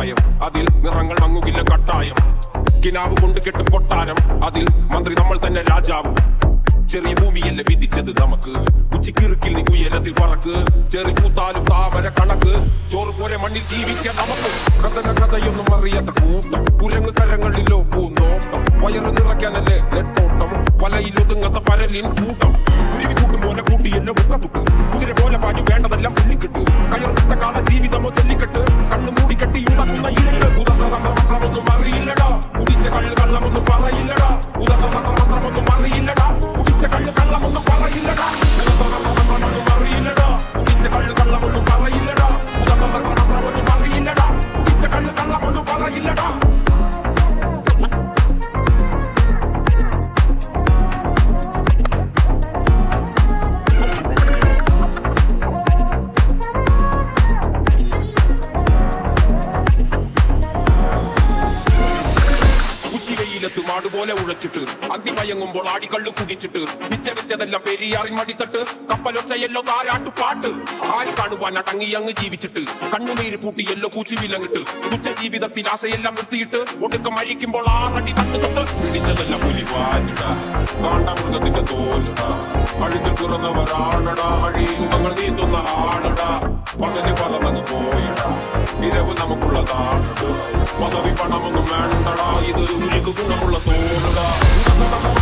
കുപ്പായം അതിൽ നിറങ്ങൾ മങ്ങുകില്ല കട്ടായം കിനാവ് കൊണ്ട് കെട്ടും കൊട്ടാരം അതിൽ മന്ത്രി നമ്മൾ തന്നെ രാജാവ് ചെറിയ ഭൂമിയല്ല വിധിച്ചത് നമുക്ക് ഉച്ചക്കിറുക്കിൽ നീ ഉയരത്തിൽ പറക്ക് ചെറി പൂത്താലും താമര കണക്ക് ചോറ് പോലെ മണ്ണിൽ ജീവിക്കാൻ നമുക്ക് കഥന കഥയൊന്നും അറിയാത്ത കൂട്ടം കുരങ്ങ് കരങ്ങളിലോ പൂന്തോട്ടം വയറ് നിറയ്ക്കാനല്ലേ നെട്ടോട്ടം വലയിലൊതുങ്ങാത്ത പരലിൻ കൂട്ടം കുരുവി കൂട്ടും പോലെ കൂട്ടിയല്ലോ മുക്കത്തുട്ട് കുതിര പോലെ പാഞ്ഞു വേണ്ടതെല്ലാം പുള്ളിക്കെട്ട് കയറിട്ട കാല ജീവിതമോ ചൊല്ലിക്കെട്ട് കണ്ണു മൂടി കെട്ടി ഉണ്ടാക്കുന്ന ഇരുട്ട് ഉദത്ത തന്ത്രമന്ത്രമൊന്നും അറിയില്ലടാ കുടിച്ച കള്ള് കള്ളമൊന്നും പറയില്ലടാ ഉദത്ത തന്ത്രമന്ത്രമൊന്നും അറിയില്ലടാ കുടിച്ച കള്ള് കള്ളമൊന്നും പറയില്ലടാ ഉദത്ത തന്ത്രമന്ത്രമൊന്നും അറിയില്ലടാ കുടിച്ച കള്ള് കള്ളമൊന്നും പറയില്ലടാ ഉദത്ത തന്ത്രമന്ത്രമൊന്നും അറിയില്ലടാ കുടിച്ച കള്ള് കള്ളമൊന്നും പറയില്ലടാ ഉച്ചിവെയിലത്ത് മാടുപോലെ ഉഴച്ചിട്ട് അന്തിമയങ്ങുമ്പോൾ ആടിക്കള്ളു കുടിച്ചിട്ട് പിച്ച വെച്ചതെല്ലാം പെരിയാറിൻ മടിത്തട്ട് കപ്പലൊച്ചയല്ലോ താരാട്ടു പാട്ട് ആര് കാണുവാൻ അടങ്ങി അങ്ങ് ജീവിച്ചിട്ട് കണ്ണുനീര് പൂട്ടി എല്ലോ കൂച്ചി വിലങ്ങിട്ട് ഉച്ച ജീവിതത്തിൽ ആശയെല്ലാം നിർത്തിയിട്ട് ഒടുക്കം അഴിക്കുമ്പോൾ ആറടി കണ്ണു സ്വത്ത് പിടിച്ചതെല്ലാം പുലിവാനിടാ കാണ്ടാമൃഗത്തിന്റെ തോലിടാ അഴുക്കിൽ പിറന്നവരാണടാ അഴിയുഗങ്ങൾ നീന്തുന്ന ആണടാ പകല് പറന്നു പോയിടാ ഇരവ് നമുക്കുള്ളതാണത് പദവി പണമൊന്നും വേണ്ടടാ ഇത് ഉരുക്ക് ഗുണമുള്ള തോന്നുക